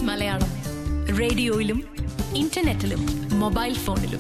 Malayalam റേഡിയോയിലും ഇന്റർനെറ്റിലും mobile ഫോണിലും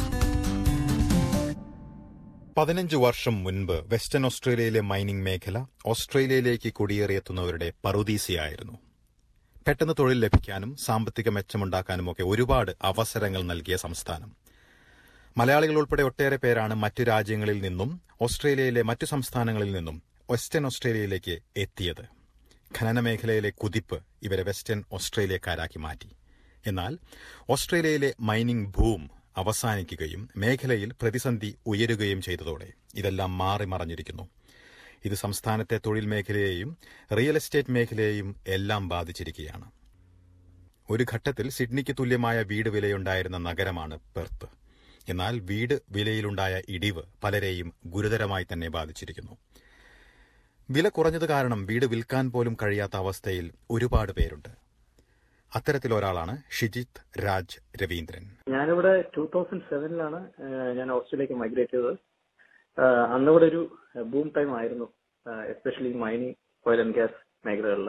പതിനഞ്ച് വർഷം മുൻപ് വെസ്റ്റേൺ ഓസ്ട്രേലിയയിലെ മൈനിംഗ് മേഖല ഓസ്ട്രേലിയയിലേക്ക് കുടിയേറിയെത്തുന്നവരുടെ പറുദീസയായിരുന്നു പെട്ടെന്ന് തൊഴിൽ ലഭിക്കാനും സാമ്പത്തിക മെച്ചമുണ്ടാക്കാനുമൊക്കെ ഒരുപാട് അവസരങ്ങൾ നൽകിയ സംസ്ഥാനം മലയാളികൾ ഉൾപ്പെടെ ഒട്ടേറെ പേരാണ് മറ്റു രാജ്യങ്ങളിൽ നിന്നും ഓസ്ട്രേലിയയിലെ മറ്റു സംസ്ഥാനങ്ങളിൽ നിന്നും വെസ്റ്റേൺ ഓസ്ട്രേലിയയിലേക്ക് എത്തിയത് ഖനന മേഖലയിലെ കുതിപ്പ് ഇവരെ വെസ്റ്റേൺ ഓസ്ട്രേലിയക്കാരാക്കി മാറ്റി എന്നാൽ ഓസ്ട്രേലിയയിലെ മൈനിംഗ് ഭൂം അവസാനിക്കുകയും മേഖലയിൽ പ്രതിസന്ധി ഉയരുകയും ചെയ്തതോടെ ഇതെല്ലാം മാറി മറഞ്ഞിരിക്കുന്നു ഇത് സംസ്ഥാനത്തെ തൊഴിൽ മേഖലയെയും റിയൽ എസ്റ്റേറ്റ് മേഖലയെയും എല്ലാം ബാധിച്ചിരിക്കുകയാണ് ഒരു ഘട്ടത്തിൽ സിഡ്നിക്ക് തുല്യമായ വീട് വിലയുണ്ടായിരുന്ന നഗരമാണ് പെർത്ത് എന്നാൽ വീട് വിലയിലുണ്ടായ ഇടിവ് പലരെയും ഗുരുതരമായി തന്നെ ബാധിച്ചിരിക്കുന്നു വില കുറഞ്ഞത് കാരണം വീട് വിൽക്കാൻ പോലും കഴിയാത്ത അവസ്ഥയിൽ ഒരുപാട് പേരുണ്ട് അത്തരത്തിലൊരാളാണ് ഷിജിത് രാജ് രവീന്ദ്രൻ ഞാനിവിടെ ടൂ തൗസൻഡ് സെവനിലാണ് ഞാൻ ഓസ്ട്രേലിയയിലേക്ക് മൈഗ്രേറ്റ് ചെയ്തത് ആഹ് അന്നിവിടെ ഒരു ബൂം ടൈം ആയിരുന്നു especially mining oil and gas മേഖലകളിൽ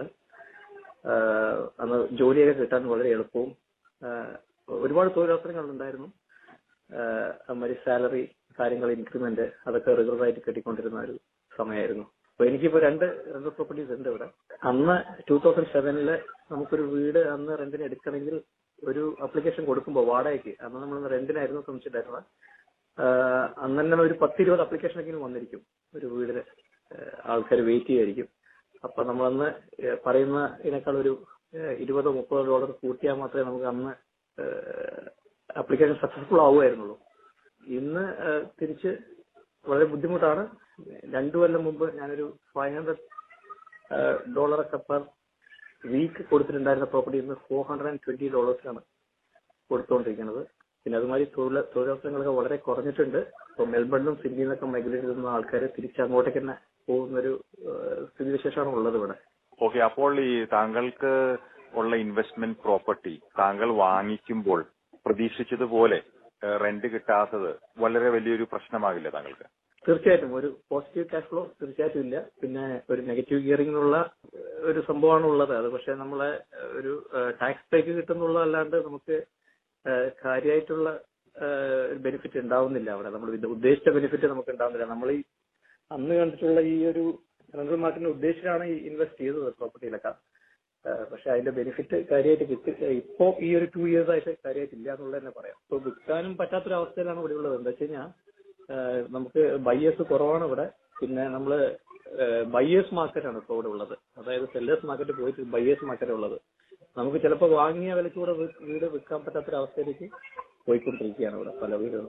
അന്ന് ജോലിയൊക്കെ കിട്ടാൻ വളരെ എളുപ്പവും ആഹ് ഒരുപാട് തൊഴിലവസരങ്ങൾ ഉണ്ടായിരുന്നു അതുമാതിരി സാലറി കാര്യങ്ങൾ ഇൻക്രിമെന്റ് അതൊക്കെ റെഗുലർ ആയിട്ട് കിട്ടിക്കൊണ്ടിരുന്ന ഒരു സമയമായിരുന്നു അപ്പൊ എനിക്കിപ്പോ രണ്ട് റെന്റ് പ്രോപ്പർട്ടീസ് ഉണ്ട് ഇവിടെ അന്ന് ടൂ തൗസൻഡ് സെവനില് നമുക്കൊരു വീട് അന്ന് റെന്റിന് എടുക്കണമെങ്കിൽ ഒരു അപ്ലിക്കേഷൻ കൊടുക്കുമ്പോൾ വാടകയ്ക്ക് അന്ന് നമ്മൾ റെന്റിനായിരുന്നു ശ്രമിച്ചിട്ടുണ്ടായിരുന്നത് ആഹ് അന്ന് തന്നെ ഒരു പത്ത് ഇരുപത് അപ്ലിക്കേഷൻ എങ്കിലും വന്നിരിക്കും ഒരു വീടിന് ആൾക്കാർ വെയിറ്റ് ചെയ്യായിരിക്കും അപ്പൊ നമ്മളന്ന് ഏഹ് പറയുന്ന ഇതിനേക്കാൾ ഒരു ഏഹ് ഇരുപതോ മുപ്പതോ ഡോളർ കൂട്ടിയാൽ മാത്രമേ നമുക്ക് അന്ന് അപ്ലിക്കേഷൻ സക്സസ്ഫുൾ ആവുമായിരുന്നുള്ളൂ ഇന്ന് ഏഹ് തിരിച്ച് വളരെ ബുദ്ധിമുട്ടാണ് രണ്ടു കൊല്ലം മുമ്പ് ഞാനൊരു ഫൈവ് ഹൺഡ്രഡ് ഡോളറൊക്കെ പെർ വീക്ക് കൊടുത്തിട്ടുണ്ടായിരുന്ന പ്രോപ്പർട്ടി ഇന്ന് ഫോർ ഹൺഡ്രഡ് ആൻഡ് ട്വന്റി ഡോളേഴ്സാണ് കൊടുത്തുകൊണ്ടിരിക്കുന്നത് പിന്നെ അതുമാതിരി തൊഴിൽ തൊഴിലവസരങ്ങളൊക്കെ വളരെ കുറഞ്ഞിട്ടുണ്ട് ഇപ്പൊ മെൽബണിലും സിഡ്നിയിൽ നിന്നൊക്കെ മൈഗ്രേറ്റ് ചെയ്യുന്ന ആൾക്കാർ തിരിച്ച് അങ്ങോട്ടേക്ക് തന്നെ പോകുന്നൊരു ഏഹ് സ്ഥിതിവിശേഷമാണ് ഉള്ളത് ഇവിടെ ഓക്കെ അപ്പോൾ ഈ താങ്കൾക്ക് ഉള്ള ഇൻവെസ്റ്റ്മെന്റ് പ്രോപ്പർട്ടി താങ്കൾ വാങ്ങിക്കുമ്പോൾ പ്രതീക്ഷിച്ചതുപോലെ റെന്റ് കിട്ടാത്തത് വളരെ വലിയൊരു പ്രശ്നമാകില്ല താങ്കൾക്ക് തീർച്ചയായിട്ടും ഒരു പോസിറ്റീവ് ക്യാഷ് ഫ്ലോ തീർച്ചയായിട്ടും ഇല്ല പിന്നെ ഒരു നെഗറ്റീവ് ഗിയറിംഗിനുള്ള ഒരു സംഭവമാണ് ഉള്ളത് അത് പക്ഷെ നമ്മളെ ഒരു ടാക്സ് ബ്രേക്ക് കിട്ടുന്നുള്ളതല്ലാണ്ട് നമുക്ക് ഏഹ് കാര്യമായിട്ടുള്ള ബെനിഫിറ്റ് ഉണ്ടാവുന്നില്ല അവിടെ നമ്മൾ ഉദ്ദേശിച്ച ബെനിഫിറ്റ് നമുക്ക് ഉണ്ടാവുന്നില്ല നമ്മൾ ഈ അന്ന് കണ്ടിട്ടുള്ള ഈ ഒരു റെന്റൽ മാർക്കറ്റിനെ ഉദ്ദേശിച്ചാണ് ഈ ഇൻവെസ്റ്റ് ചെയ്തത് പ്രോപ്പർട്ടിയിലൊക്കെ ഏഹ് പക്ഷെ അതിന്റെ ബെനിഫിറ്റ് കാര്യമായിട്ട് കിട്ടി ഇപ്പോ ഈ ഒരു ടു ഇയേഴ്സ് ആയിട്ട് കാര്യമായിട്ട് ഇല്ല എന്നുള്ളത് തന്നെ പറയാം ഇപ്പൊ വിൽക്കാനും പറ്റാത്തൊരു അവസ്ഥയിലാണ് ഇവിടെ ഉള്ളത് എന്താ വെച്ച് കഴിഞ്ഞാൽ ഏഹ് നമുക്ക് ബയ്യേഴ്സ് കുറവാണ് ഇവിടെ പിന്നെ നമ്മള് ബയ്യേഴ്സ് മാർക്കറ്റാണ് ഇപ്പോൾ ഇവിടെ ഉള്ളത് അതായത് സെല്ലേഴ്സ് മാർക്കറ്റ് പോയിട്ട് ബയ്യേഴ്സ് മാർക്കറ്റ് ഉള്ളത് നമുക്ക് ചിലപ്പോൾ വാങ്ങിയ വിലയ്ക്ക് കൂടെ വി- വീട് വിൽക്കാൻ പറ്റാത്തൊരു അവസ്ഥയിലേക്ക് പോയിക്കൊണ്ടിരിക്കുകയാണ് ഇവിടെ പല വീടുകളും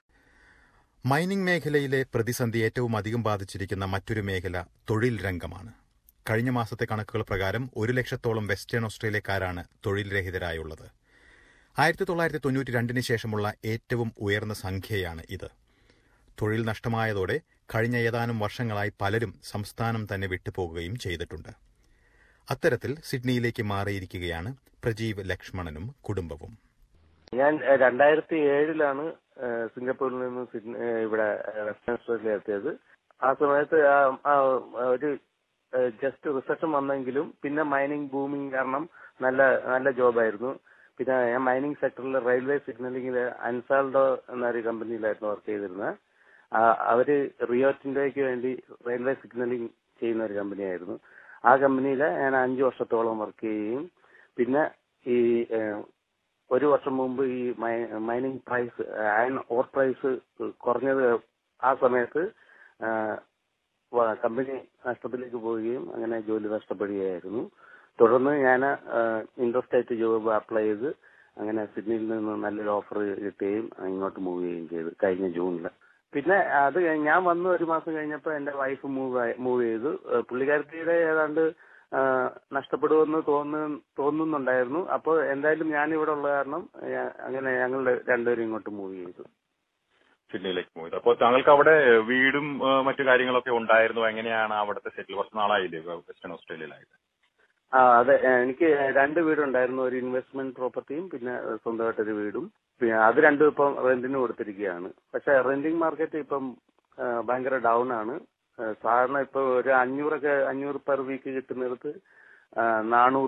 മൈനിംഗ് മേഖലയിലെ പ്രതിസന്ധി ഏറ്റവും അധികം ബാധിച്ചിരിക്കുന്ന മറ്റൊരു മേഖല തൊഴിൽ രംഗമാണ് കഴിഞ്ഞ മാസത്തെ കണക്കുകൾ പ്രകാരം ഒരു ലക്ഷത്തോളം വെസ്റ്റേൺ ഓസ്ട്രേലിയക്കാരാണ് തൊഴിൽ രഹിതരായുള്ളത് ആയിരത്തി തൊള്ളായിരത്തി തൊണ്ണൂറ്റി രണ്ടിന് ശേഷമുള്ള ഏറ്റവും ഉയർന്ന സംഖ്യയാണ് ഇത് തൊഴിൽ നഷ്ടമായതോടെ കഴിഞ്ഞ ഏതാനും വർഷങ്ങളായി പലരും സംസ്ഥാനം തന്നെ വിട്ടുപോകുകയും ചെയ്തിട്ടുണ്ട് അത്തരത്തിൽ സിഡ്നിയിലേക്ക് മാറിയിരിക്കുകയാണ് പ്രജീവ് ലക്ഷ്മണനും കുടുംബവും ഞാൻ ഏഹ്, രണ്ടായിരത്തി ഏഴിലാണ് ഏഹ്, സിംഗപ്പൂരിൽ നിന്ന് സിഡ്നി ഏഹ്, ഇവിടെ ഏഹ്, വെസ്റ്റേൺ ഓസ്ട്രേലിയ എത്തിയത് ആ സമയത്ത് ആ- ആ ഒരു ജസ്റ്റ് റിസപ്ഷൻ വന്നെങ്കിലും പിന്നെ മൈനിങ് ബൂമിങ് കാരണം നല്ല നല്ല ജോബായിരുന്നു പിന്നെ ഞാൻ മൈനിങ് സെക്ടറിൽ റെയിൽവേ സിഗ്നലിംഗിൽ അൻസാൾഡോ എന്നൊരു കമ്പനിയിലായിരുന്നു വർക്ക് ചെയ്തിരുന്നത് ആ, അവര് റിയോറ്റിന്റെക്ക് വേണ്ടി റെയിൽവേ സിഗ്നലിംഗ് ചെയ്യുന്ന ഒരു കമ്പനിയായിരുന്നു ആ കമ്പനിയിൽ ഞാൻ അഞ്ചു വർഷത്തോളം വർക്ക് ചെയ്യുകയും പിന്നെ ഈ ഏഹ്, ഒരു വർഷം മുമ്പ് ഈ mining price iron ore price കുറഞ്ഞത് ആ സമയത്ത് ആ, വ- കമ്പനി നഷ്ടത്തിലേക്ക് പോവുകയും അങ്ങനെ ജോലി നഷ്ടപ്പെടുകയായിരുന്നു തുടർന്ന് ഞാൻ ഇൻഡർസ്റ്റേറ്റ് ജോബ് അപ്ലൈ ചെയ്ത് അങ്ങനെ സിഡ്നിയിൽ നിന്ന് നല്ലൊരു ഓഫർ കിട്ടുകയും ഇങ്ങോട്ട് മൂവ് ചെയ്യുകയും ചെയ്തു കഴിഞ്ഞ ജൂണിൽ പിന്നെ അത് കഴിഞ്ഞ് ഞാൻ വന്നു ഒരു മാസം കഴിഞ്ഞപ്പോൾ എന്റെ വൈഫ് മൂവ് മൂവ് ചെയ്തു ഏഹ് പുള്ളിക്കാരത്തിയുടെ ഏതാണ്ട് ആഹ് നഷ്ടപ്പെടുമെന്ന് തോന്നുന്നു തോന്നുന്നുണ്ടായിരുന്നു അപ്പോൾ എന്തായാലും ഞാൻ ഇവിടെ ഉള്ള കാരണം ഞാൻ- അങ്ങനെ ഞങ്ങൾ രണ്ടുപേരും ഇങ്ങോട്ട് മൂവ് ചെയ്തു സിഡ്നിയിലേക്ക് പോയത് അപ്പോൾ താങ്കൾക്ക് അവിടെ വീടും ആ, മറ്റു കാര്യങ്ങളൊക്കെ ഉണ്ടായിരുന്നു എങ്ങനെയാണ് അവിടുത്തെ സെറ്റിൽ കുറച്ച് നാളായില്ലേ വെസ്റ്റേൺ ഓസ്ട്രേലിയയിലായിട്ട് ആ അതെ ഏഹ് എനിക്ക് രണ്ട് വീടുണ്ടായിരുന്നു ഒരു ഇൻവെസ്റ്റ്മെന്റ് പ്രോപ്പർട്ടിയും പിന്നെ സ്വന്തമായിട്ടൊരു വീടും പിന്നെ അത് രണ്ടും ഇപ്പം റെന്റിന് കൊടുത്തിരിക്കുകയാണ് പക്ഷെ റെന്റിങ് മാർക്കറ്റ് ഇപ്പം ആ, ഭയങ്കര ഡൗൺ ആണ് ആ, സാധാരണ ഇപ്പൊ ഒരു അഞ്ഞൂറൊക്കെ അഞ്ഞൂറ് പെർ വീക്ക് കിട്ടുന്നിടത്ത് ആ, നാനൂറ്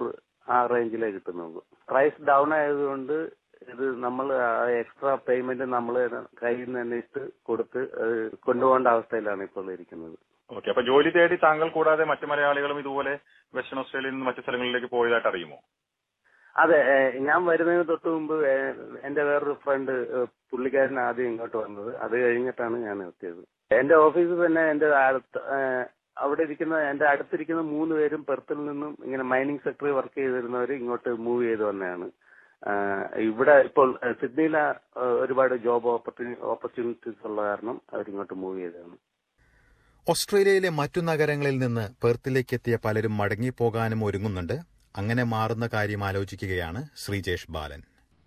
ആ റേഞ്ചിലേ കിട്ടുന്നുള്ളൂ പ്രൈസ് ഡൗൺ ആയതുകൊണ്ട് ഇത് നമ്മൾ എക്സ്ട്രാ പേയ്മെന്റ് നമ്മൾ കയ്യിൽ നിന്ന് തന്നെ ഇട്ട് കൊടുത്ത് അത് കൊണ്ടുപോകേണ്ട അവസ്ഥയിലാണ് ഇപ്പോൾ ഇരിക്കുന്നത് ഓക്കെ അപ്പൊ ജോലി തേടി താങ്കൾ കൂടാതെ മറ്റു മലയാളികളും ഇതുപോലെ വെസ്റ്റേൺ ഓസ്ട്രേലിയയിൽ നിന്ന് മറ്റു സ്ഥലങ്ങളിലേക്ക് പോയതായിട്ട് അറിയുമോ അതെ ഏ, ഞാൻ വരുന്നതിന് തൊട്ട് മുമ്പ് ഏ, എന്റെ വേറൊരു ഫ്രണ്ട് പുള്ളിക്കാരൻ ആദ്യം ഇങ്ങോട്ട് വന്നത് അത് കഴിഞ്ഞിട്ടാണ് ഞാൻ എത്തിയത് എന്റെ ഓഫീസിൽ തന്നെ എന്റെ അടുത്ത് ഏ, അവിടെ ഇരിക്കുന്ന എന്റെ അടുത്തിരിക്കുന്ന മൂന്ന് പേരും പെർത്തിൽ നിന്നും ഇങ്ങനെ മൈനിങ് സെക്ടറിൽ വർക്ക് ചെയ്തിരുന്നവർ ഇങ്ങോട്ട് മൂവ് ചെയ്ത് വന്നതാണ് ആ, ഇവിടെ ഇപ്പോൾ ഏ, സിഡ്നിയിലെ ഏ, ഒരുപാട് ജോബ് ഓപ്പർച്യൂണിറ്റീസ് ഉള്ള കാരണം അവരിങ്ങോട്ട് മൂവ് ചെയ്തതാണ് ഓസ്ട്രേലിയയിലെ മറ്റു നഗരങ്ങളിൽ നിന്ന് പെർത്തിലേക്ക് എത്തിയ പലരും മടങ്ങിപ്പോകാനും ഒരുങ്ങുന്നുണ്ട് അങ്ങനെ മാറുന്ന കാര്യം ആലോചിക്കുകയാണ് ശ്രീജേഷ് ബാലൻ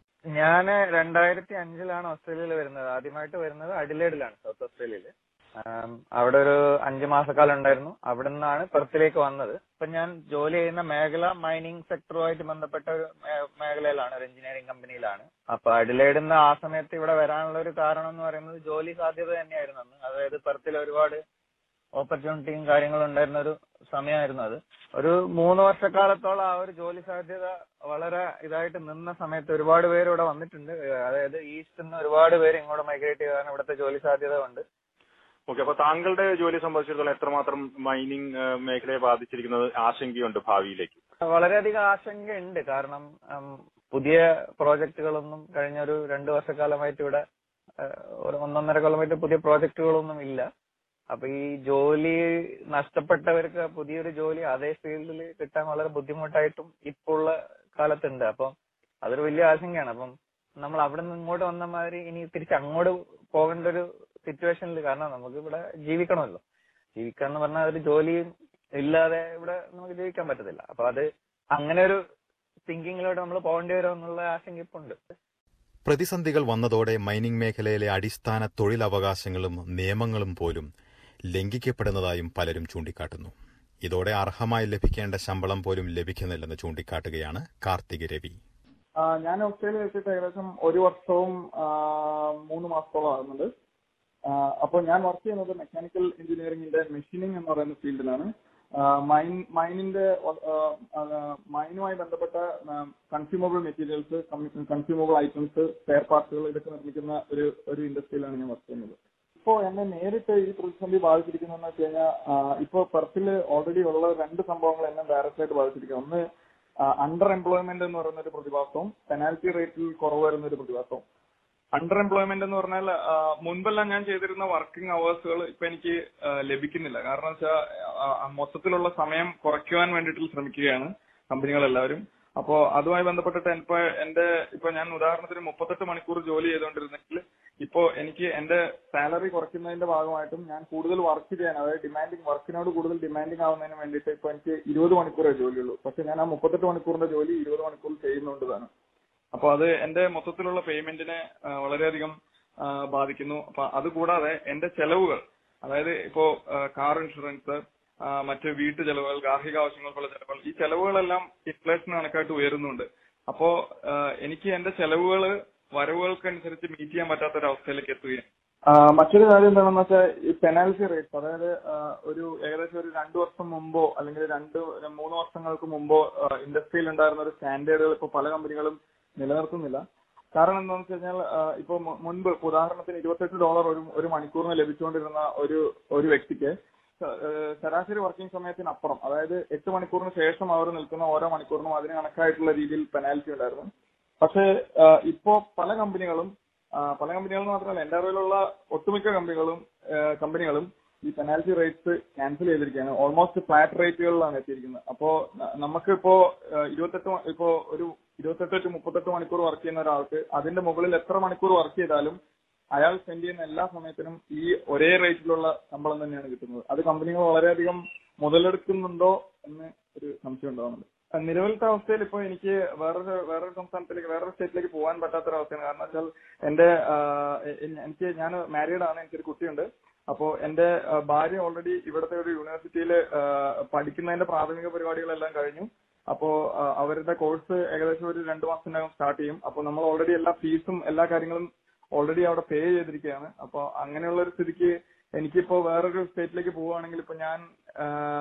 ഞാൻ രണ്ടായിരത്തി അഞ്ചിലാണ് ഓസ്ട്രേലിയയിൽ വരുന്നത് ആദ്യമായിട്ട് വരുന്നത് അഡിലേഡിലാണ് സൗത്ത് ഓസ്ട്രേലിയയിൽ ആം, അവിടെ ഒരു അഞ്ചു മാസക്കാലം ഉണ്ടായിരുന്നു അവിടെ നിന്നാണ് പെർത്തിലേക്ക് വന്നത് ഇപ്പൊ ഞാൻ ജോലി ചെയ്യുന്ന മേഖല മൈനിങ് സെക്ടറുമായിട്ട് ബന്ധപ്പെട്ട ഒരു മേ- മേഖലയിലാണ് ഒരു എഞ്ചിനീയറിംഗ് കമ്പനിയിലാണ് അപ്പൊ അഡിലേഡിൽ നിന്ന് ആ സമയത്ത് ഇവിടെ വരാനുള്ള ഒരു കാരണം എന്ന് പറയുന്നത് ജോലി സാധ്യത തന്നെയായിരുന്നു അന്ന് അതായത് പെർത്തിൽ ഒരുപാട് ഓപ്പർച്യൂണിറ്റിയും കാര്യങ്ങളും ഉണ്ടായിരുന്ന ഒരു സമയമായിരുന്നു അത് ഒരു മൂന്ന് വർഷക്കാലത്തോളം ആ ഒരു ജോലി സാധ്യത വളരെ ഇതായിട്ട് നിന്ന സമയത്ത് ഒരുപാട് പേര് ഇവിടെ വന്നിട്ടുണ്ട് ഏഹ് അതായത് ഈസ്റ്റ് നിന്ന് ഒരുപാട് പേര് ഇങ്ങോട്ട് മൈഗ്രേറ്റ് ചെയ്താണ് ഇവിടുത്തെ ജോലി സാധ്യത ഉണ്ട് ഓക്കെ അപ്പൊ താങ്കളുടെ ജോലി സംബന്ധിച്ചിടത്തോളം എത്രമാത്രം മൈനിങ് മേഖലയെ ബാധിച്ചിരിക്കുന്നത് ആശങ്കയുണ്ട് ഭാവിയിലേക്ക് വളരെയധികം ആശങ്കയുണ്ട് കാരണം ഉം, പുതിയ പ്രോജക്റ്റുകളൊന്നും കഴിഞ്ഞ ഒരു രണ്ടു വർഷക്കാലമായിട്ട് ഇവിടെ ഏഹ്, ഒരു ഒന്നൊന്നര കൊല്ലമായിട്ട് പുതിയ പ്രോജക്റ്റുകളൊന്നും ഇല്ല അപ്പൊ ഈ ജോലി നഷ്ടപ്പെട്ടവർക്ക് പുതിയൊരു ജോലി അതേ ഫീൽഡിൽ കിട്ടാൻ വളരെ ബുദ്ധിമുട്ടായിട്ടും ഇപ്പോൾ ഉള്ള കാലത്തുണ്ട് അപ്പം അതൊരു വലിയ ആശങ്കയാണ് അപ്പം നമ്മൾ അവിടെ നിന്ന് ഇങ്ങോട്ട് വന്ന മാതിരി ഇനി തിരിച്ച് അങ്ങോട്ട് പോകേണ്ട ഒരു സിറ്റുവേഷനിൽ കാരണം നമുക്ക് ഇവിടെ ജീവിക്കണമല്ലോ ജീവിക്കാന്ന് പറഞ്ഞാൽ ഒരു ജോലിയും ഇല്ലാതെ ഇവിടെ നമുക്ക് ജീവിക്കാൻ പറ്റത്തില്ല അപ്പൊ അത് അങ്ങനെ ഒരു തിങ്കിങ്ങിലോട്ട് നമ്മൾ പോകേണ്ടി വരും എന്നുള്ള ആശങ്ക ഇപ്പൊ ഉണ്ട് പ്രതിസന്ധികൾ വന്നതോടെ മൈനിംഗ് മേഖലയിലെ അടിസ്ഥാന തൊഴിലവകാശങ്ങളും നിയമങ്ങളും പോലും ലംഘിക്കപ്പെടുന്നതായും പലരും ചൂണ്ടിക്കാട്ടുന്നു ഇതോടെ അർഹമായി ലഭിക്കേണ്ട ശമ്പളം പോലും ലഭിക്കുന്നില്ലെന്ന് ചൂണ്ടിക്കാട്ടുകയാണ് കാർത്തിക് രവി ആ, ഞാൻ ഓസ്ട്രേലിയ വെച്ചിട്ട് ഏകദേശം ഒരു വർഷവും ആ, മൂന്ന് മാസത്തോളം ആകുന്നുണ്ട് ആ, അപ്പോൾ ഞാൻ വർക്ക് ചെയ്യുന്നത് മെക്കാനിക്കൽ എഞ്ചിനീയറിംഗിന്റെ മെഷീനിങ് എന്ന് പറയുന്ന ഫീൽഡിലാണ് ആ, മൈൻ മൈനിന്റെ ആ, ആ, മൈനുമായി ബന്ധപ്പെട്ട consumable materials consumable items spare പാർട്സുകൾ ഇതൊക്കെ നിർമ്മിക്കുന്ന ഒരു ഒരു ഇൻഡസ്ട്രിയിലാണ് ഞാൻ വർക്ക് ചെയ്യുന്നത് ഇപ്പോ എന്നെ നേരിട്ട് ഈ പ്രതിസന്ധി ബാധിച്ചിരിക്കുന്നതെന്ന് വെച്ച് കഴിഞ്ഞാൽ ഇപ്പോ പെർത്തിൽ ഓൾറെഡി ഉള്ള രണ്ട് സംഭവങ്ങൾ എന്നെ ഡയറക്റ്റ് ആയിട്ട് ബാധിച്ചിരിക്കുക ഒന്ന് അണ്ടർ എംപ്ലോയ്മെന്റ് എന്ന് പറയുന്ന ഒരു പ്രതിഭാസവും പെനാൽറ്റി റേറ്റിൽ കുറവ് വരുന്ന ഒരു പ്രതിഭാസവും അണ്ടർ എംപ്ലോയ്മെന്റ് എന്ന് പറഞ്ഞാൽ ആ, മുൻപെല്ലാം ഞാൻ ചെയ്തിരുന്ന വർക്കിംഗ് അവേഴ്സുകൾ ഇപ്പൊ എനിക്ക് ആ, ലഭിക്കുന്നില്ല കാരണം വെച്ചാൽ മൊത്തത്തിലുള്ള സമയം കുറയ്ക്കുവാൻ വേണ്ടിയിട്ട് ശ്രമിക്കുകയാണ് കമ്പനികളെല്ലാവരും അപ്പോ അതുമായി ബന്ധപ്പെട്ടിട്ട് ഇപ്പൊ എന്റെ ഇപ്പൊ ഞാൻ ഉദാഹരണത്തിന് മുപ്പത്തെട്ട് മണിക്കൂർ ജോലി ചെയ്തുകൊണ്ടിരുന്നെങ്കിൽ ഇപ്പോ എനിക്ക് എന്റെ സാലറി കുറയ്ക്കുന്നതിന്റെ ഭാഗമായിട്ടും ഞാൻ കൂടുതൽ വർക്ക് ചെയ്യാൻ അതായത് ഡിമാൻഡിങ് വർക്കിനോട് കൂടുതൽ ഡിമാൻഡിങ് ആവുന്നതിന് വേണ്ടിയിട്ട് ഇപ്പൊ എനിക്ക് ഇരുപത് മണിക്കൂറേ ജോലിയുള്ളൂ പക്ഷെ ഞാൻ ആ മുപ്പത്തെട്ട് മണിക്കൂറിന്റെ ജോലി ഇരുപത് മണിക്കൂർ ചെയ്യുന്നുണ്ട് താനും അപ്പൊ അത് എന്റെ മൊത്തത്തിലുള്ള പേയ്മെന്റിനെ ആ, വളരെയധികം ആ, ബാധിക്കുന്നു അപ്പൊ അതുകൂടാതെ എന്റെ ചെലവുകൾ അതായത് ഇപ്പോ കാർ ഇൻഷുറൻസ് ആ, മറ്റ് വീട്ടു ചെലവുകൾ ഗാർഹിക ആവശ്യങ്ങൾക്കുള്ള ചെലവുകൾ ഈ ചെലവുകളെല്ലാം ഇൻഫ്ലേഷൻ കണക്കായിട്ട് ഉയരുന്നുണ്ട് അപ്പോ ആ, എനിക്ക് എന്റെ ചെലവുകൾ വരവുകൾക്കനുസരിച്ച് മീറ്റ് ചെയ്യാൻ പറ്റാത്ത ഒരു അവസ്ഥയിലേക്ക് എത്തുകയാണ് മറ്റൊരു കാര്യം എന്താണെന്ന് വെച്ചാൽ ഈ പെനാൽറ്റി റേറ്റ്സ് അതായത് ആ, ഒരു ഏകദേശം ഒരു രണ്ടു വർഷം മുമ്പോ അല്ലെങ്കിൽ രണ്ട് മൂന്ന് വർഷങ്ങൾക്ക് മുമ്പോ ഇൻഡസ്ട്രിയിൽ ഉണ്ടായിരുന്ന ഒരു സ്റ്റാൻഡേർഡുകൾ ഇപ്പോൾ പല കമ്പനികളും നിലനിർത്തുന്നില്ല കാരണം എന്താണെന്ന് വെച്ച് കഴിഞ്ഞാൽ ആ, ഇപ്പൊ മു- മുൻപ് ഇപ്പൊ ഉദാഹരണത്തിന് ഇരുപത്തെട്ട് ഡോളർ ഒരു ഒരു മണിക്കൂറിന് ലഭിച്ചുകൊണ്ടിരുന്ന ഒരു ഒരു വ്യക്തിക്ക് സ- ഏഹ് ശരാശരി വർക്കിംഗ് സമയത്തിനപ്പുറം അതായത് എട്ട് മണിക്കൂറിന് ശേഷം അവർ നിൽക്കുന്ന ഓരോ മണിക്കൂറിനും അതിന് കണക്കായിട്ടുള്ള രീതിയിൽ പെനാൽറ്റി ഉണ്ടായിരുന്നു പക്ഷേ ആഹ് ഇപ്പോ പല കമ്പനികളും ആഹ് പല കമ്പനികളും മാത്രമല്ല എന്റെ അറിവിലുള്ള ഒട്ടുമിക്ക കമ്പനികളും ആഹ് കമ്പനികളും ഈ പെനാൽറ്റി റേറ്റ്സ് ക്യാൻസൽ ചെയ്തിരിക്കുകയാണ് ഓൾമോസ്റ്റ് ഫ്ലാറ്റ് റേറ്റുകളിലാണ് എത്തിയിരിക്കുന്നത് അപ്പോ ന- നമുക്കിപ്പോ ആഹ് ഇരുപത്തെട്ട് മ- ഇപ്പോ ഒരു ഇരുപത്തെട്ട് ടു മുപ്പത്തെട്ട് മണിക്കൂർ വർക്ക് ചെയ്യുന്ന ഒരാൾക്ക് അതിന്റെ മുകളിൽ എത്ര മണിക്കൂർ വർക്ക് ചെയ്താലും അയാൾ സ്പെൻഡ് ചെയ്യുന്ന എല്ലാ സമയത്തിനും ഈ ഒരേ റേറ്റിലുള്ള ശമ്പളം തന്നെയാണ് കിട്ടുന്നത് അത് കമ്പനികൾ വളരെയധികം മുതലെടുക്കുന്നുണ്ടോ എന്ന് ഒരു സംശയം ഉണ്ടാവുന്നുണ്ട് അഹ് നിലവിലത്തെ അവസ്ഥയിൽ ഇപ്പോൾ എനിക്ക് വേറൊരു വേറൊരു സംസ്ഥാനത്തിലേക്ക് വേറൊരു സ്റ്റേറ്റിലേക്ക് പോകാൻ പറ്റാത്തൊരവസ്ഥയാണ് കാരണം വെച്ചാൽ എന്റെ ആഹ് എ- എ- എനിക്ക് ഞാൻ മാരീഡ് ആണ് എനിക്കൊരു കുട്ടിയുണ്ട് അപ്പോ എന്റെ ആഹ് ഭാര്യ ഓൾറെഡി ഇവിടുത്തെ ഒരു യൂണിവേഴ്സിറ്റിയിൽ പഠിക്കുന്നതിന്റെ പ്രാഥമിക പരിപാടികളെല്ലാം കഴിഞ്ഞു അപ്പോ ആഹ് അവരുടെ കോഴ്സ് ഏകദേശം ഒരു രണ്ടു മാസത്തിനകം സ്റ്റാർട്ട് ചെയ്യും അപ്പോൾ നമ്മൾ ഓൾറെഡി എല്ലാ ഫീസും എല്ലാ കാര്യങ്ങളും ഓൾറെഡി അവിടെ പേ ചെയ്തിരിക്കുകയാണ് അപ്പോൾ അങ്ങനെയുള്ള ഒരു സ്ഥിതിക്ക് എനിക്കിപ്പോ വേറൊരു സ്റ്റേറ്റിലേക്ക് പോവുകയാണെങ്കിൽ ഇപ്പൊ ഞാൻ ആഹ്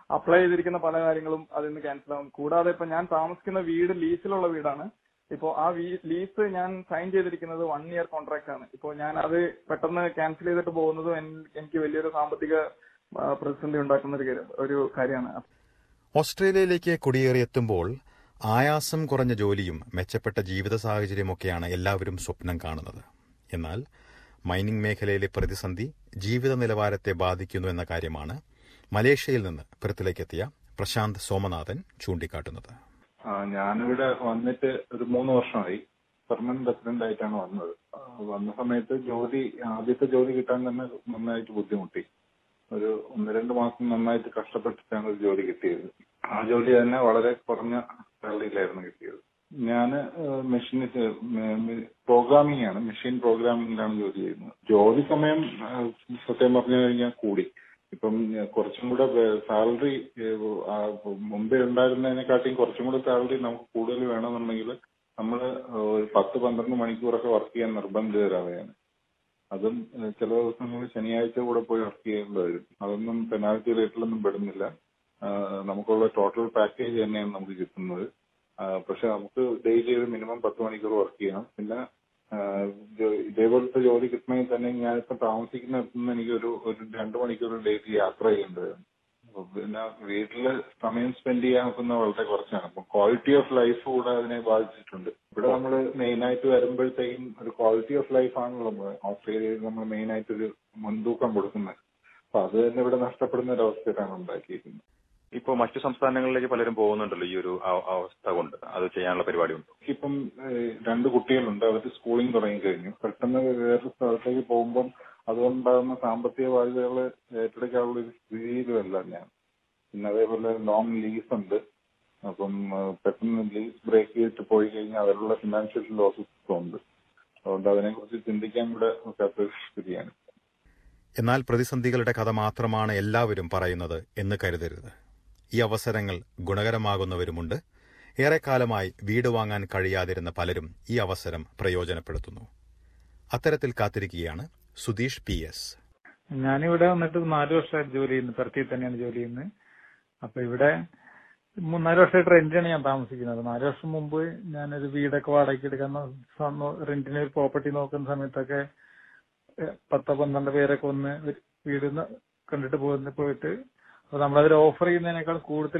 അപ്ലൈ ചെയ്തിരിക്കുന്ന പല കാര്യങ്ങളും അതിൽ നിന്ന് ക്യാൻസൽ ആവും കൂടാതെ ഇപ്പൊ ഞാൻ താമസിക്കുന്ന വീട് ലീസിലുള്ള വീടാണ് ഇപ്പോ ആ ലീസ് ഞാൻ സൈൻ ചെയ്തിരിക്കുന്നത് വൺ ഇയർ കോൺട്രാക്ട് ആണ് ഇപ്പോ ഞാൻ അത് പെട്ടെന്ന് ക്യാൻസൽ ചെയ്തിട്ട് പോകുന്നതും എൻ- എനിക്ക് വലിയൊരു സാമ്പത്തിക ആ, പ്രതിസന്ധി ഉണ്ടാക്കുന്ന ഒരു കാര്യം- ഒരു കാര്യമാണ് ഓസ്ട്രേലിയയിലേക്ക് കുടിയേറിയെത്തുമ്പോൾ ആയാസം കുറഞ്ഞ ജോലിയും മെച്ചപ്പെട്ട ജീവിത സാഹചര്യമൊക്കെയാണ് എല്ലാവരും സ്വപ്നം കാണുന്നത് എന്നാൽ മൈനിംഗ് മേഖലയിലെ പ്രതിസന്ധി ജീവിത നിലവാരത്തെ ബാധിക്കുന്നു എന്ന കാര്യമാണ് മലേഷ്യയിൽ നിന്ന് പെർത്തിലേക്കെത്തിയ പ്രശാന്ത് സോമനാഥൻ ചൂണ്ടിക്കാട്ടുന്നത് ആ, ഞാനിവിടെ വന്നിട്ട് ഒരു മൂന്ന് വർഷമായി പെർമനന്റ് റെസിഡന്റ് ആയിട്ടാണ് വന്നത് ആ, വന്ന സമയത്ത് ജോലി ആദ്യത്തെ ജോലി കിട്ടാൻ തന്നെ നന്നായിട്ട് ബുദ്ധിമുട്ടി ഒരു ഒന്ന് രണ്ട് മാസം നന്നായിട്ട് കഷ്ടപ്പെട്ടിട്ടാണ് ഒരു ജോലി കിട്ടിയത് ആ ജോലി തന്നെ വളരെ കുറഞ്ഞ സാലറിയിലായിരുന്നു കിട്ടിയത് ഞാൻ മെഷീൻ പ്രോഗ്രാമിംഗ് ആണ് മെഷീൻ പ്രോഗ്രാമിംഗിലാണ് ജോലി ചെയ്യുന്നത് ജോലി സമയം ആ, സത്യം പറഞ്ഞു കഴിഞ്ഞാൽ കൂടി ഇപ്പം ഏഹ്, കുറച്ചും കൂടെ സാലറി മുമ്പേ ഉണ്ടായിരുന്നതിനെക്കാട്ടിയും കുറച്ചും കൂടെ സാലറി നമുക്ക് കൂടുതൽ വേണമെന്നുണ്ടെങ്കിൽ നമ്മൾ ഒരു പത്ത് പന്ത്രണ്ട് മണിക്കൂറൊക്കെ വർക്ക് ചെയ്യാൻ നിർബന്ധിതരാവുകയാണ് അതും ഏഹ്, ചില ദിവസങ്ങളിൽ ശനിയാഴ്ച കൂടെ പോയി വർക്ക് ചെയ്യേണ്ടി വരും അതൊന്നും പെനാൽറ്റി റേറ്റിലൊന്നും പെടുന്നില്ല ആഹ്, നമുക്കുള്ള ടോട്ടൽ പാക്കേജ് തന്നെയാണ് നമുക്ക് കിട്ടുന്നത് ആഹ്, പക്ഷെ നമുക്ക് ഡെയിലി ഒരു മിനിമം പത്ത് മണിക്കൂർ വർക്ക് ചെയ്യണം പിന്നെ ആഹ്, ജോ- ഇതേപോലത്തെ ജോലി കിട്ടണമെങ്കിൽ തന്നെ ഞാനിപ്പോ താമസിക്കുന്നിടത്ത് നിന്ന് എനിക്ക് ഒരു ഒരു രണ്ട് മണിക്കൂർ ഡെയിലി യാത്ര ചെയ്യേണ്ടി വരും അപ്പൊ പിന്നെ വീട്ടില് സമയം സ്പെൻഡ് ചെയ്യാൻ നോക്കുന്ന വളരെ കുറച്ചാണ് അപ്പൊ ക്വാളിറ്റി ഓഫ് ലൈഫ് കൂടെ അതിനെ ബാധിച്ചിട്ടുണ്ട് ഇവിടെ നമ്മൾ മെയിൻ ആയിട്ട് വരുമ്പോഴത്തേക്കും ഒരു ക്വാളിറ്റി ഓഫ് ലൈഫ് ആണല്ലോ നമ്മള് ഓസ്ട്രേലിയയിൽ നമ്മൾ മെയിൻ ആയിട്ട് ഒരു മുൻതൂക്കം കൊടുക്കുന്നത് അപ്പൊ അത് തന്നെ ഇവിടെ നഷ്ടപ്പെടുന്ന ഒരു അവസ്ഥയിലാണ് ഉണ്ടാക്കിയിരിക്കുന്നത് ഇപ്പൊ മറ്റു സംസ്ഥാനങ്ങളിലേക്ക് പലരും പോകുന്നുണ്ടല്ലോ ഈ ഒരു അവ- അവസ്ഥ കൊണ്ട് അത് ചെയ്യാനുള്ള പരിപാടി ഉണ്ട് ഇപ്പം ഏഹ്, രണ്ട് കുട്ടികളുണ്ട് അവർ സ്കൂളിംഗ് തുടങ്ങി കഴിഞ്ഞു പെട്ടെന്ന് വേറൊരു സ്ഥലത്തേക്ക് പോകുമ്പം അതുകൊണ്ടാകുന്ന സാമ്പത്തിക ബാധ്യതകൾ ഏറ്റെടുക്കാനുള്ള ഒരു സ്ഥിതിയിലുമല്ല ഞാൻ പിന്നെ അതേപോലെ ലോങ് ലീസ് ഉണ്ട് അപ്പം ഏഹ്, പെട്ടെന്ന് ലീസ് ബ്രേക്ക് ചെയ്തിട്ട് പോയി കഴിഞ്ഞാൽ അതിലുള്ള ഫിനാൻഷ്യൽ ലോസസ് ഉണ്ട് അതുകൊണ്ട് അതിനെക്കുറിച്ച് ചിന്തിക്കാൻ കൂടെ പറ്റാത്ത ഒരു സ്ഥിതിയാണ് എന്നാൽ പ്രതിസന്ധികളുടെ കഥ മാത്രമാണ് എല്ലാവരും പറയുന്നത് എന്ന് കരുതരുത് ഈ അവസരങ്ങൾ ഗുണകരമാകുന്നവരുമുണ്ട് ഏറെക്കാലമായി വീട് വാങ്ങാൻ കഴിയാതിരുന്ന പലരും ഈ അവസരം പ്രയോജനപ്പെടുത്തുന്നു അത്തരത്തിൽ കാത്തിരിക്കുകയാണ് സുധീഷ് പി എസ് ഞാനിവിടെ വന്നിട്ട് നാല് വർഷമായിട്ട് ജോലി ചെയ്യുന്നു പെർത്തിയിൽ തന്നെയാണ് ജോലി ചെയ്യുന്നത് അപ്പൊ ഇവിടെ മൂന്നാല് വർഷമായിട്ട് റെന്റിനാണ് ഞാൻ താമസിക്കുന്നത് നാല് വർഷം മുമ്പ് ഞാനൊരു വീടൊക്കെ വാടകയ്ക്ക് എടുക്കുന്ന സമ- റെന്റിന് ഒരു പ്രോപ്പർട്ടി നോക്കുന്ന സമയത്തൊക്കെ ഏഹ്, പത്തോ പന്ത്രണ്ട് പേരൊക്കെ വന്ന് ഒരു വീട് ന- കണ്ടിട്ട് പോകുന്ന പോയിട്ട് അപ്പൊ നമ്മളതിൽ ഓഫർ ചെയ്യുന്നതിനേക്കാൾ കൂടുതൽ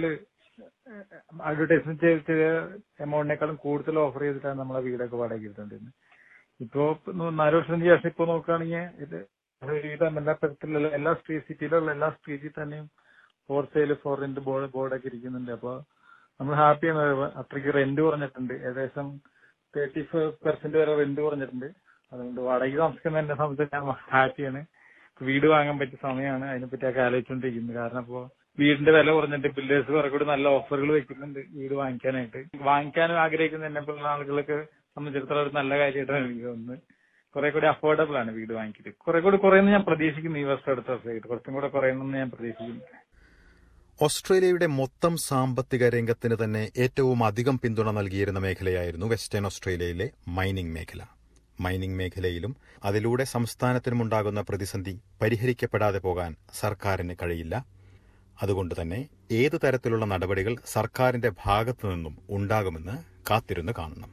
അഡ്വർടൈസ്മെന്റ് ചെയ്ത എമൗണ്ടിനേക്കാളും കൂടുതൽ ഓഫർ ചെയ്തിട്ടാണ് നമ്മളെ വീടൊക്കെ വാടകയ്ക്ക് എടുത്തോണ്ടിരുന്നത് ഇപ്പോ ഇപ്പൊ നാല് വർഷത്തിന് ശേഷം ഇപ്പൊ നോക്കുകയാണെങ്കിൽ ഇത് ഒരുവിധം എല്ലാ തരത്തിലുള്ള എല്ലാ സ്ട്രീറ്റ് സിറ്റിയിലുള്ള എല്ലാ സ്ട്രീറ്റിൽ തന്നെയും for sale for rent board ബോർഡൊക്കെ ഇരിക്കുന്നുണ്ട് അപ്പൊ നമ്മൾ ഹാപ്പിയാണ് അത്രയ്ക്ക് റെന്റ് കുറഞ്ഞിട്ടുണ്ട് ഏകദേശം തേർട്ടി ഫൈവ് പെർസെന്റ് വരെ റെന്റ് കുറഞ്ഞിട്ടുണ്ട് അതുകൊണ്ട് വാടകയ്ക്ക് താമസിക്കുന്ന എന്നെ സംബന്ധിച്ച് ഞാൻ ഹാപ്പിയാണ് വീട് വാങ്ങാൻ പറ്റിയ സമയമാണ് അതിനെപ്പറ്റിയൊക്കെ ആലോചിച്ചുകൊണ്ടിരിക്കുന്നത് കാരണം ഇപ്പോ വീടിന്റെ വില കുറഞ്ഞിട്ട് ബിൽഡേഴ്സ് കുറെ കൂടി നല്ല ഓഫറുകൾ വെക്കുന്നുണ്ട് വീട് വാങ്ങിക്കാനായിട്ട് വാങ്ങിക്കാനും ആഗ്രഹിക്കുന്ന എന്നെ പോലുള്ള ആളുകളൊക്കെ സംബന്ധിച്ചിടത്തോളം ഒരു നല്ല കാര്യമായിട്ടാണ് എനിക്ക് തോന്നുന്നത് കുറെ കൂടി അഫോർഡബിൾ ആണ് വീട് വാങ്ങിക്കല് കുറെ കൂടി കുറയുന്നു ഞാൻ പ്രതീക്ഷിക്കുന്നു ഈ വർഷം അടുത്ത വർഷമായിട്ട് കുറച്ചും കൂടെ കുറയുന്നെന്ന് ഞാൻ പ്രതീക്ഷിക്കുന്നു ഓസ്ട്രേലിയയുടെ മൊത്തം സാമ്പത്തിക രംഗത്തിന് തന്നെ ഏറ്റവും അധികം പിന്തുണ നൽകിയിരുന്ന മേഖലയായിരുന്നു വെസ്റ്റേൺ ഓസ്ട്രേലിയയിലെ മൈനിംഗ് മേഖല മൈനിംഗ് മേഖലയിലും അതിലൂടെ സംസ്ഥാനത്തിനുമുണ്ടാകുന്ന പ്രതിസന്ധി പരിഹരിക്കപ്പെടാതെ പോകാൻ സർക്കാരിന് കഴിയില്ല അതുകൊണ്ട് തന്നെ ഏതു തരത്തിലുള്ള നടപടികൾ സർക്കാരിന്റെ ഭാഗത്തു നിന്നും ഉണ്ടാകുമെന്ന് കാത്തിരുന്ന് കാണണം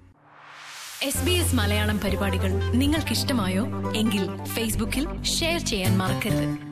എസ് ബി എസ് മലയാളം പരിപാടികൾ നിങ്ങൾക്കിഷ്ടമായോ എങ്കിൽ ഫേസ്ബുക്കിൽ ഷെയർ ചെയ്യാൻ മറക്കരുത്